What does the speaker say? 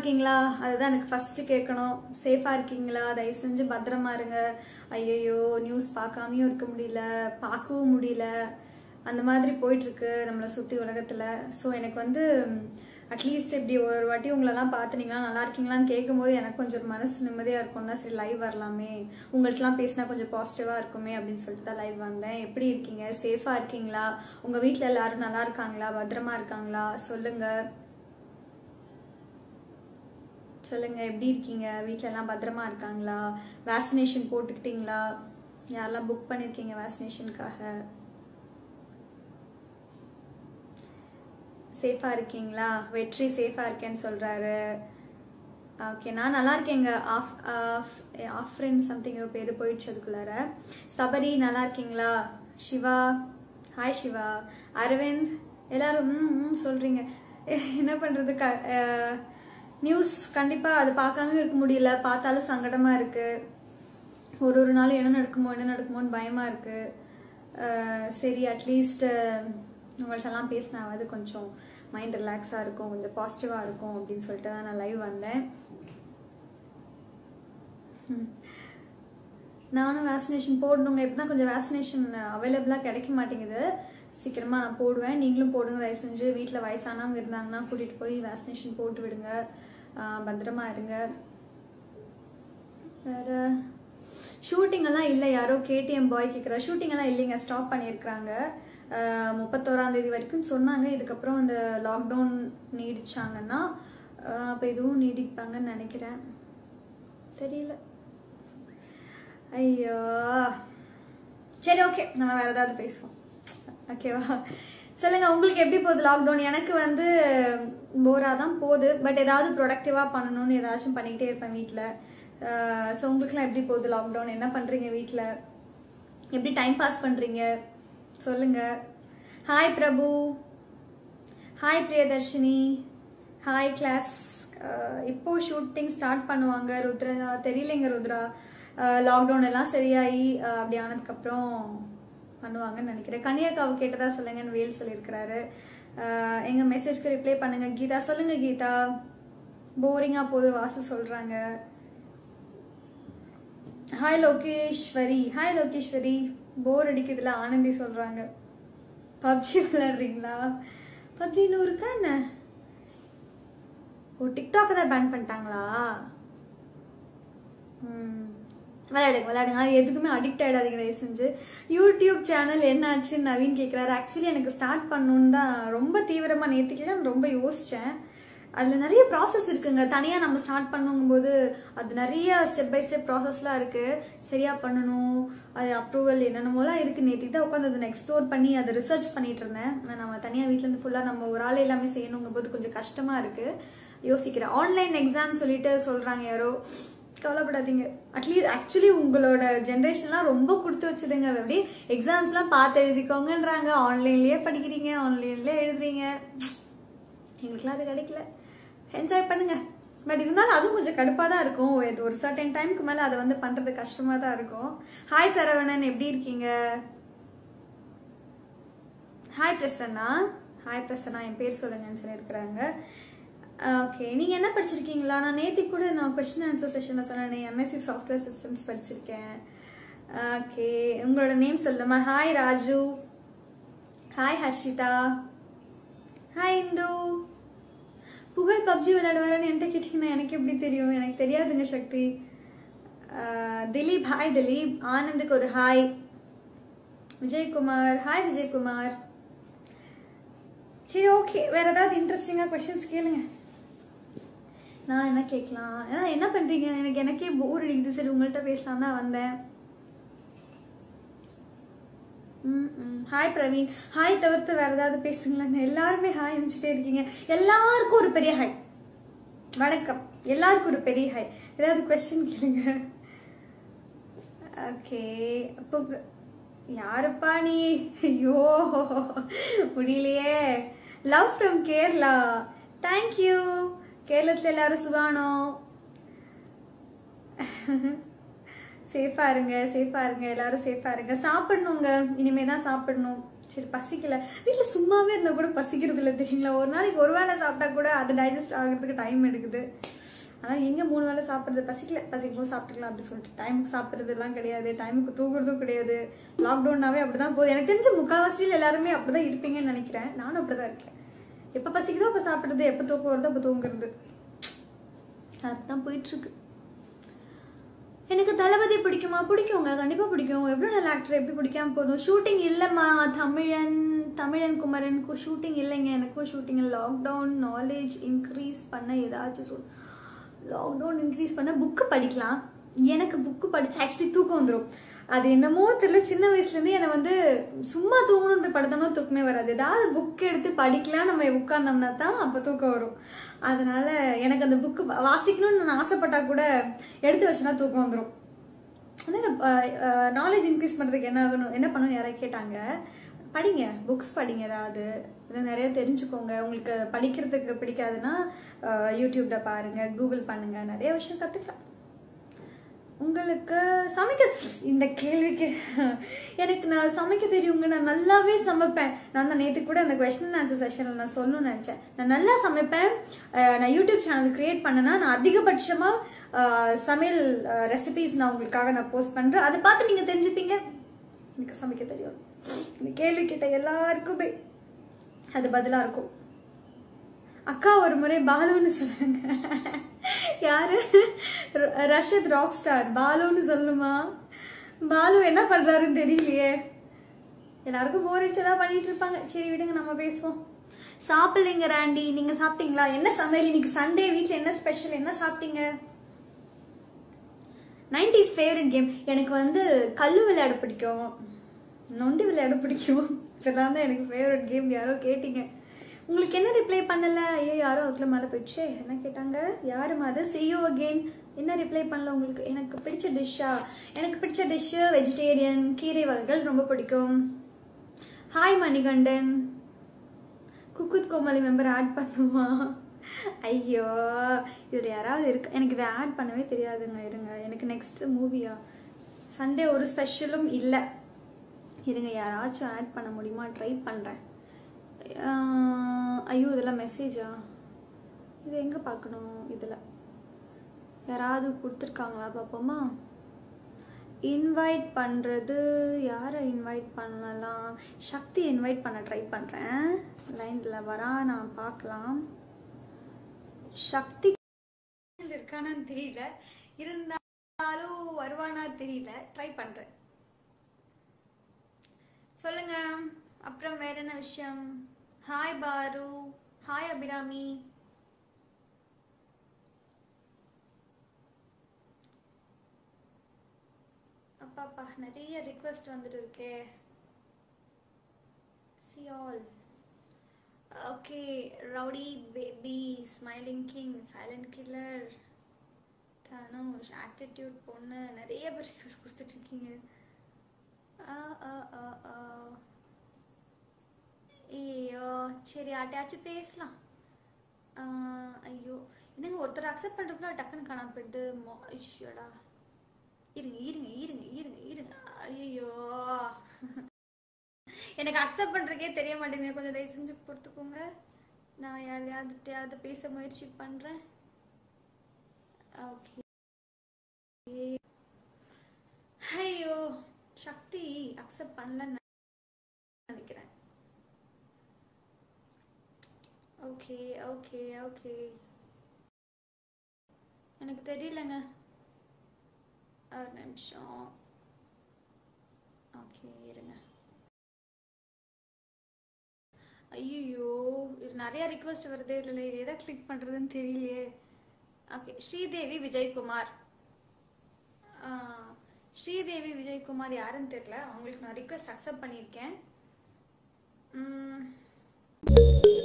இருக்கீங்களா அதுதான் எனக்கு ஃபர்ஸ்ட் கேட்கணும் சேஃபா இருக்கீங்களா தயவு செஞ்சு பத்திரமா இருங்க ஐயையோ நியூஸ் பார்க்காமயும் இருக்க முடியல பார்க்கவும் முடியல அந்த மாதிரி போயிட்டு இருக்கு நம்மளை சுத்தி உலகத்துல ஸோ எனக்கு வந்து அட்லீஸ்ட் இப்படி ஒரு வாட்டி உங்களெல்லாம் பார்த்துனீங்களா நல்லா இருக்கீங்களான்னு கேட்கும்போது எனக்கு கொஞ்சம் மனசு நிம்மதியாக இருக்கும்னா சரி லைவ் வரலாமே உங்கள்கிட்டலாம் பேசினா கொஞ்சம் பாசிட்டிவாக இருக்குமே அப்படின்னு சொல்லிட்டு தான் லைவ் வந்தேன் எப்படி இருக்கீங்க சேஃபாக இருக்கீங்களா உங்கள் வீட்டில் எல்லாரும் நல்லா இருக்காங்களா பத்திரமா இருக்காங்களா சொல்லுங்க சொல்லுங்க எப்படி இருக்கீங்க வீட்ல எல்லாம் பத்திரமா இருக்காங்களா வேக்சினேஷன் போட்டுக்கிட்டீங்களா யாரெல்லாம் புக் பண்ணிருக்கீங்க வேக்சினேஷனுக்காக சேஃபா இருக்கீங்களா வெற்றி சேஃபா இருக்கேன்னு சொல்றாரு ஓகே நான் நல்லா இருக்கேங்க ஆஃப் ஆஃப் ஆஃப்ரின் சம்திங் பேர் போயிடுச்சு அதுக்குள்ளார சபரி நல்லா இருக்கீங்களா சிவா ஹாய் சிவா அரவிந்த் எல்லாரும் ம் ம் சொல்றீங்க என்ன பண்றது க நியூஸ் கண்டிப்பா அது பார்க்காம இருக்க முடியல பார்த்தாலும் சங்கடமா இருக்கு ஒரு ஒரு நாள் என்ன நடக்குமோ என்ன நடக்குமோன்னு பயமா இருக்கு அஹ் சரி அட்லீஸ்ட் உங்கள்கிட்டலாம் பேசினாவது கொஞ்சம் மைண்ட் ரிலாக்ஸாக இருக்கும் கொஞ்சம் பாசிட்டிவாக இருக்கும் அப்படின்னு சொல்லிட்டு தான் நான் லைவ் வந்தேன் ம். நானும் வேக்சினேஷன் போடணுங்க இப்போ தான் கொஞ்சம் வேக்சினேஷன் அவைலபிளாக கிடைக்க மாட்டேங்குது சீக்கிரமாக நான் போடுவேன் நீங்களும் போடுங்க தயவு செஞ்சு வீட்டில் வயசானவங்க இருந்தாங்கன்னா கூட்டிகிட்டு போய் வேக்சினேஷன் போட்டு விடுங்க ஆஹ் பத்திரமா இருங்க வேற ஷூட்டிங் எல்லாம் இல்லை யாரோ கேடிஎம் பாய் கேட்குறா ஷூட்டிங் எல்லாம் இல்லைங்க ஸ்டாப் பண்ணியிருக்கிறாங்க முப்பத்தோராம் தேதி வரைக்கும் சொன்னாங்க இதுக்கப்புறம் அந்த லாக்டவுன் நீடிச்சாங்கன்னா அப்போ இதுவும் நீடிப்பாங்கன்னு நினைக்கிறேன் தெரியல ஐயோ சரி ஓகே நம்ம வேற ஏதாவது பேசுவோம் ஓகேவா சொல்லுங்க உங்களுக்கு எப்படி போகுது லாக்டவுன் எனக்கு வந்து போரா தான் போகுது பட் ஏதாவது ப்ரொடக்டிவா பண்ணணும்னு ஏதாச்சும் பண்ணிக்கிட்டே இருப்பேன் வீட்டில் ஸோ உங்களுக்குலாம் எப்படி போகுது லாக்டவுன் என்ன பண்றீங்க வீட்டில் எப்படி டைம் பாஸ் பண்றீங்க சொல்லுங்க hi Prabhu hi Priyadharshini hi class இப்போ ஷூட்டிங் ஸ்டார்ட் பண்ணுவாங்க ருத்ரா தெரியலைங்க ருத்ரா லாக்டவுன் எல்லாம் சரியாகி அஹ், அப்படி ஆனதுக்கப்புறம் பண்ணுவாங்கன்னு நினைக்கிறேன் கன்னியாக்காவை கேட்டதா சொல்லுங்கன்னு வேல் சொல்லியிருக்கிறாரு அஹ், எங்க மெசேஜ்க்கு ரிப்ளை பண்ணுங்க கீதா சொல்லுங்க கீதா போரிங்கா போது வாசு சொல்றாங்க hi Lokeshwari hi Lokeshwari bore அடிக்குதுல ஆனந்தி சொல்றாங்க பப்ஜி விளையாடுறீங்களா பப்ஜி இன்னும் இருக்கா என்ன ஓ டிக்டாக் தான் பேன் பண்ணிட்டாங்களா ம் விளையாடுங்க விளையாடுங்க ஆனா எதுக்குமே அடிக்ட் ஆயிடாதீங்க தயவு செஞ்சு யூடியூப் சேனல் என்னாச்சுன்னு நவீன் கேட்குறாரு ஆக்சுவலி எனக்கு ஸ்டார்ட் பண்ணணுன்னு தான் ரொம்ப தீவிரமா நேற்றுக்கலாம் ரொம்ப யோசிச்சேன் அதுல நிறைய ப்ராசஸ் இருக்குங்க தனியா நம்ம ஸ்டார்ட் பண்ணும்போது அது நிறைய ஸ்டெப் பை ஸ்டெப் ப்ராசஸ்லாம் இருக்கு சரியா பண்ணணும் அது அப்ரூவல் என்னென்னமோலாம் இருக்கு நேற்று தான் உட்காந்து அதை எக்ஸ்ப்ளோர் பண்ணி அதை ரிசர்ச் பண்ணிட்டு இருந்தேன் நான் நம்ம தனியா வீட்ல இருந்து ஃபுல்லா நம்ம ஒரு ஆள் எல்லாமே செய்யணுங்கும் போது கொஞ்சம் கஷ்டமா இருக்கு யோசிக்கிறேன் ஆன்லைன் எக்ஸாம் சொல்லிட்டு சொல்றாங்க யாரோ கவலைப்படாதீங்க அட்லீஸ்ட் ஆக்சுவலி உங்களோட ஜென்ரேஷன்லாம் ரொம்ப கொடுத்து வச்சுதுங்க அப்படி எக்ஸாம்ஸ்லாம் பார்த்து எழுதிக்கோங்கன்றாங்க ஆன்லைன்லயே படிக்கிறீங்க ஆன்லைன்லயே எழுதுறீங்க எங்களுக்குலாம் அது கிடைக்கல என்ஜாய் பண்ணுங்க பட் இருந்தாலும் அதுவும் கொஞ்சம் கடுப்பாக தான் இருக்கும் இது ஒரு சர்டன் டைம்க்கு மேலே அதை வந்து பண்ணுறது கஷ்டமாக தான் இருக்கும் ஹாய் சரவணன் எப்படி இருக்கீங்க ஹாய் பிரசன்னா ஹாய் பிரசன்னா என் பேர் சொல்லுங்கன்னு சொல்லியிருக்கிறாங்க ஓகே நீங்கள் என்ன படிச்சிருக்கீங்களா நான் நேத்தி கூட நான் கொஸ்டின் ஆன்சர் செஷனில் சொன்னேன் எம்எஸ்சி சாஃப்ட்வேர் சிஸ்டம்ஸ் படிச்சிருக்கேன் ஓகே உங்களோட நேம் சொல்லுமா hi Raju hi Harshitha hi Indhu Pugazh PUBG விளையாடுவாரான்னு என்கிட்ட கேட்டிங்கன்னா எனக்கு எப்படி தெரியும் எனக்கு தெரியாதுங்க சக்தி அஹ், திலீப் ஹாய் திலீப் ஆனந்துக்கு ஒரு ஹாய் விஜயகுமார் ஹாய் விஜயகுமார் சரி ஓகே வேற ஏதாவது இன்ட்ரெஸ்டிங்காக கொஷின்ஸ் கேளுங்க நான் என்ன கேட்கலாம் ஏன்னா என்ன பண்றீங்க எனக்கு எனக்கே போர் அடிக்குது சரி உங்கள்கிட்ட பேசலாம் தான் வந்தேன் ஹாய் பிரவீன் ஹாய் தவிர்த்து வேற ஏதாவது பேசுங்களேங்க எல்லாருமே ஹாய் அனுப்பிச்சிட்டே இருக்கீங்க எல்லாருக்கும் ஒரு பெரிய ஹாய் வணக்கம் எல்லாருக்கும் ஒரு பெரிய ஹாய் ஏதாவது கொஸ்டின் கேளுங்க ஓகே அப்போ யாருப்பா நீ ஐயோ முடியலையே லவ் ஃப்ரம் கேரளா தேங்க்யூ கேரளத்துல எல்லாரும் சுகானோ சேஃபா இருங்க சேஃபா இருங்க எல்லாரும் சேஃபா இருங்க சாப்பிடணுங்க இனிமே தான் சாப்பிடணும் சரி பசிக்கல வீட்டில் சும்மாவே இருந்தால் கூட பசிக்கிறது இல்லை தெரியுங்களா ஒரு நாளைக்கு ஒரு வேளை சாப்பிட்டா கூட அது டைஜஸ்ட் ஆகிறதுக்கு டைம் எடுக்குது ஆனால் எங்கே மூணு வேளை சாப்பிட்றது பசிக்கல பசிக்கும் போது சாப்பிட்டுக்கலாம் அப்படி சொல்லிட்டு டைமுக்கு சாப்பிட்றதுலாம் கிடையாது டைமுக்கு தூங்குறதும் கிடையாது லாக்டவுன்னாவே அப்படி தான் போகுது எனக்கு தெரிஞ்ச முக்கால்வாசியில் எல்லாருமே அப்படி தான் இருப்பீங்கன்னு நினைக்கிறேன் நானும் அப்படி தான் இருக்கேன் எப்போ பசிக்குதோ அப்போ சாப்பிட்றது எப்போ தூக்கம் வருதோ அப்போ தூங்குறது அதுதான் போயிட்டுருக்கு எனக்கு தளபதி பிடிக்குமா பிடிக்குங்க கண்டிப்பா பிடிக்கும் எவ்வளவு நல்ல ஆக்டர் எப்படி பிடிக்காம போதும் ஷூட்டிங் இல்லம்மா தமிழன் தமிழன் குமரனுக்கும் ஷூட்டிங் இல்லைங்க எனக்கும் ஷூட்டிங் லாக்டவுன் நாலேஜ் இன்க்ரீஸ் பண்ண ஏதாச்சும் சொல் லாக்டவுன் இன்க்ரீஸ் பண்ண புக்கு படிக்கலாம் எனக்கு புக்கு படிச்சு ஆக்சுவலி தூக்கம் வந்துடும் அது என்னமோ தெரியல சின்ன வயசுலேருந்து என்னை வந்து சும்மா தூங்கணும்னு போய் படுத்தோம்னா தூக்கமே வராது ஏதாவது புக் எடுத்து படிக்கலாம் நம்ம உட்கார்ந்தோம்னா தான் அப்போ தூக்கம் வரும் அதனால எனக்கு அந்த புக்கு வாசிக்கணும்னு நான் ஆசைப்பட்டா கூட எடுத்து வச்சேன்னா தூக்கம் வந்துடும் அதனால் நாலேஜ் இன்க்ரீஸ் பண்ணுறதுக்கு என்ன ஆகணும் என்ன பண்ணணும் யாராவது கேட்டாங்க படிங்க புக்ஸ் படிங்க ஏதாவது இதை நிறைய தெரிஞ்சுக்கோங்க உங்களுக்கு படிக்கிறதுக்கு பிடிக்காதுன்னா அஹ், யூடியூப்ல பாருங்க கூகுள் பண்ணுங்க நிறைய விஷயம் கற்றுக்கலாம் உங்களுக்கு சமைக்க இந்த கேள்விக்கு எனக்கு நான் சமைக்க தெரியுங்க நான் நல்லாவே சமைப்பேன் நான் தான் நேற்று கூட அந்த கொஸ்டின் ஆன்சர் செஷனில் நான் சொல்லணும்னு நினச்சேன் நான் நல்லா சமைப்பேன் அஹ் நான் யூடியூப் சேனல் கிரியேட் பண்ணேன்னா நான் அதிகபட்சமாக சமையல் ரெசிபிஸ் நான் உங்களுக்காக நான் போஸ்ட் பண்ணுறேன் அதை பார்த்து நீங்கள் தெரிஞ்சுப்பீங்க எனக்கு சமைக்க தெரியும் இந்த கேள்வி கேட்ட எல்லாருக்குமே அது பதிலாக இருக்கும் அக்கா ஒரு முறை பாலுன்னு சொல்லுங்க யாரு ர- ரஷத் ராக் ஸ்டார் பாலுன்னு சொல்லுமா பாலு என்ன பண்றாருன்னு தெரியலையே எல்லாருக்கும் போர் அடிச்சதா பண்ணிட்டு இருப்பாங்க சரி விடுங்க நம்ம பேசுவோம் சாப்பிடலைங்க ராண்டி நீங்க சாப்பிட்டீங்களா என்ன சமையல் இன்னைக்கு சண்டே வீட்ல என்ன ஸ்பெஷல் என்ன சாப்பிட்டீங்க நைன்டிஸ் ஃபேவரட் கேம் எனக்கு வந்து கல்லு விளையாட பிடிக்கும் நொண்டி விளையாட பிடிக்கும் இதெல்லாம் தான் எனக்கு ஃபேவரட் கேம் யாரோ கேட்டீங்க உங்களுக்கு என்ன ரிப்ளை பண்ணல ஐயோ யாரோ அதுக்குள்ள மேலே போயிடுச்சே என்ன கேட்டாங்க யாருமா அது செய்யோ அகெயின் என்ன ரிப்ளை பண்ணல உங்களுக்கு எனக்கு பிடிச்ச டிஷ்ஷா எனக்கு பிடிச்ச டிஷ்ஷு வெஜிடேரியன் கீரை வகைகள் ரொம்ப பிடிக்கும் hi Manikandan cook with Comali member add பண்ணுமா ஐயோ இதில் யாராவது இருக்கு எனக்கு இதை ஆட் பண்ணவே தெரியாதுங்க இருங்க எனக்கு நெக்ஸ்ட் மூவியா சண்டே ஒரு ஸ்பெஷலும் இல்லை இருங்க யாராச்சும் ஆட் பண்ண முடியுமா ட்ரை பண்ணுறேன் ஐயோ இதெல்லாம் மெசேஜா இது எங்கே பார்க்கணும் இதில் யாராவது கொடுத்துருக்காங்களா பார்ப்போமா இன்வைட் பண்ணுறது யாரை இன்வைட் பண்ணலாம் சக்தி இன்வைட் பண்ண ட்ரை பண்ணுறேன் லைனில் வரா நான் பார்க்கலாம் சக்தி இருக்கானான்னு தெரியல இருந்தாலும் வருவானா தெரியல ட்ரை பண்ணுறேன் சொல்லுங்க அப்புறம் வேற என்ன விஷயம் ஹாய் பாரு ஹாய் அபிராமி அப்பாப்பா நிறைய ரிக்வெஸ்ட் வந்துட்டு இருக்கே see all okay rowdy baby smiling king silent killer Dhanush attitude பொண்ணு நிறைய பேர் ரிக்வெஸ்ட் கொடுத்துட்டு இருக்கீங்க ஆ, ஆ, ஆ, ஆ. ஐயோ சரி யார்ட்டையாச்சும் பேசலாம் ஆ, ஐயோ என்னங்க ஒருத்தர் அக்செப்ட் பண்ணுறதுக்குள்ள டக்குன்னு காணாம போயிடுது மோ ஐயோடா இருங்க இருங்க இருங்க இருங்க இருங்க ஐயோ எனக்கு அக்செப்ட் பண்ணுறதுக்கே தெரிய மாட்டேங்குது கொஞ்சம் தயவு செஞ்சு பொறுத்துக்கோங்க நான் யாரையாவது பேச முயற்சி பண்ணுறேன் ஓகே ஐயோ சக்தி அக்செப்ட் பண்ணலன்னு நினைக்கிறேன் ஓகே ஓகே ஓகே எனக்கு தெரியலங்க ஒரு நிமிஷம் ஓகே இருங்க ஐயோ இது நிறைய ரிக்வெஸ்ட் வருதே இல்லை எதை கிளிக் பண்ணுறதுன்னு தெரியலையே ஓகே ஸ்ரீதேவி விஜயகுமார் ஆ, ஸ்ரீதேவி விஜயகுமார் யாருன்னு தெரியல அவங்களுக்கு நான் ரிக்வெஸ்ட் அக்செப்ட் பண்ணியிருக்கேன் ம்,